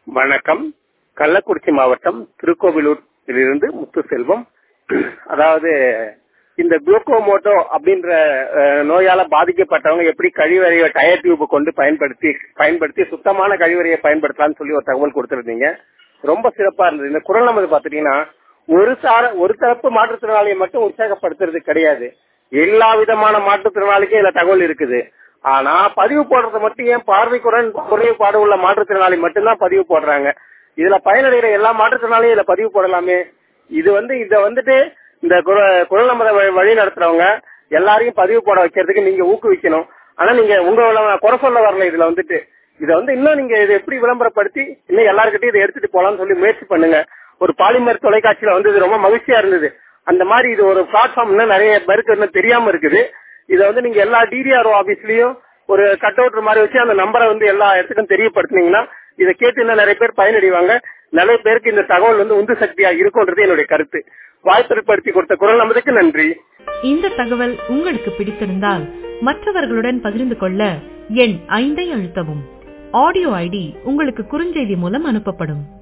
வணக்கம் கள்ளக்குறிச்சி மாவட்டம் திருக்கோவிலூரிலிருந்து முத்துசெல்வம் அதாவது இந்த குளுக்கோமோட்டோ அப்படின்ற அஹ், நோயால பாதிக்கப்பட்டவங்க எப்படி கழிவறையை டயர் டியூப் கொண்டு பயன்படுத்தி பயன்படுத்தி சுத்தமான கழிவறையை பயன்படுத்தலாம்னு சொல்லி ஒரு தகவல் கொடுத்திருந்தீங்க ரொம்ப சிறப்பா இருந்தது இந்த குரல் நமது பாத்துட்டீங்கன்னா ஒரு சார ஒரு தரப்பு மாற்றுத்திறனாளியை மட்டும் உற்சாகப்படுத்துறது கிடையாது எல்லா விதமான மாற்றுத்திறனாளிக்கும் இதுல தகவல் இருக்குது ஆனா பதிவு போடுறது மட்டும் ஏன் பார்வை குறை குறைபாடு உள்ள மாற்றுத்திறனாளி மட்டும்தான் பதிவு போடுறாங்க இதுல பயனடைகிற எல்லா மாற்றுத்திறனாளியும் இதுல பதிவு போடலாமே இது வந்து இத வந்துட்டு இந்த குர- குரல் நமத வழி- வழி நடத்துறவங்க எல்லாரையும் பதிவு போட வைக்கிறதுக்கு நீங்க ஊக்குவிக்கணும் ஆனா நீங்க உங்களோட குறை சொல்ல வரல இதுல வந்துட்டு இத வந்து இன்னும் நீங்க இதை எப்படி விளம்பரப்படுத்தி இன்னும் எல்லாருக்கிட்டையும் இதை எடுத்துட்டு போலாம்னு சொல்லி முயற்சி பண்ணுங்க ஒரு பாலிமர் தொலைக்காட்சியில வந்து இது ரொம்ப மகிழ்ச்சியா இருந்தது அந்த மாதிரி இது ஒரு பிளாட்ஃபார்ம் இன்னும் நிறைய பேருக்கு இன்னும் தெரியாம இருக்குது இதை வந்து நீங்க எல்லா டிடிஆர்ஓ ஆபீஸ்லயும் ஒரு கட் அவுட் மாதிரி வச்சு அந்த நம்பரை வந்து எல்லா இடத்துக்கும் தெரியப்படுத்துனீங்கன்னா இதை கேட்டு இன்னும் நிறைய பேர் பயனடைவாங்க நிறைய பேருக்கு இந்த தகவல் வந்து உந்து சக்தியா இருக்கும்ன்றது என்னுடைய கருத்து வாய்ப்பு ஏற்படுத்தி கொடுத்த குரல் நமதுக்கு நன்றி இந்த தகவல் உங்களுக்கு பிடித்திருந்தால் மற்றவர்களுடன் பகிர்ந்து கொள்ள எண் ஐந்தை அழுத்தவும் ஆடியோ ஐடி உங்களுக்கு குறுஞ்செய்தி மூலம் அனுப்பப்படும்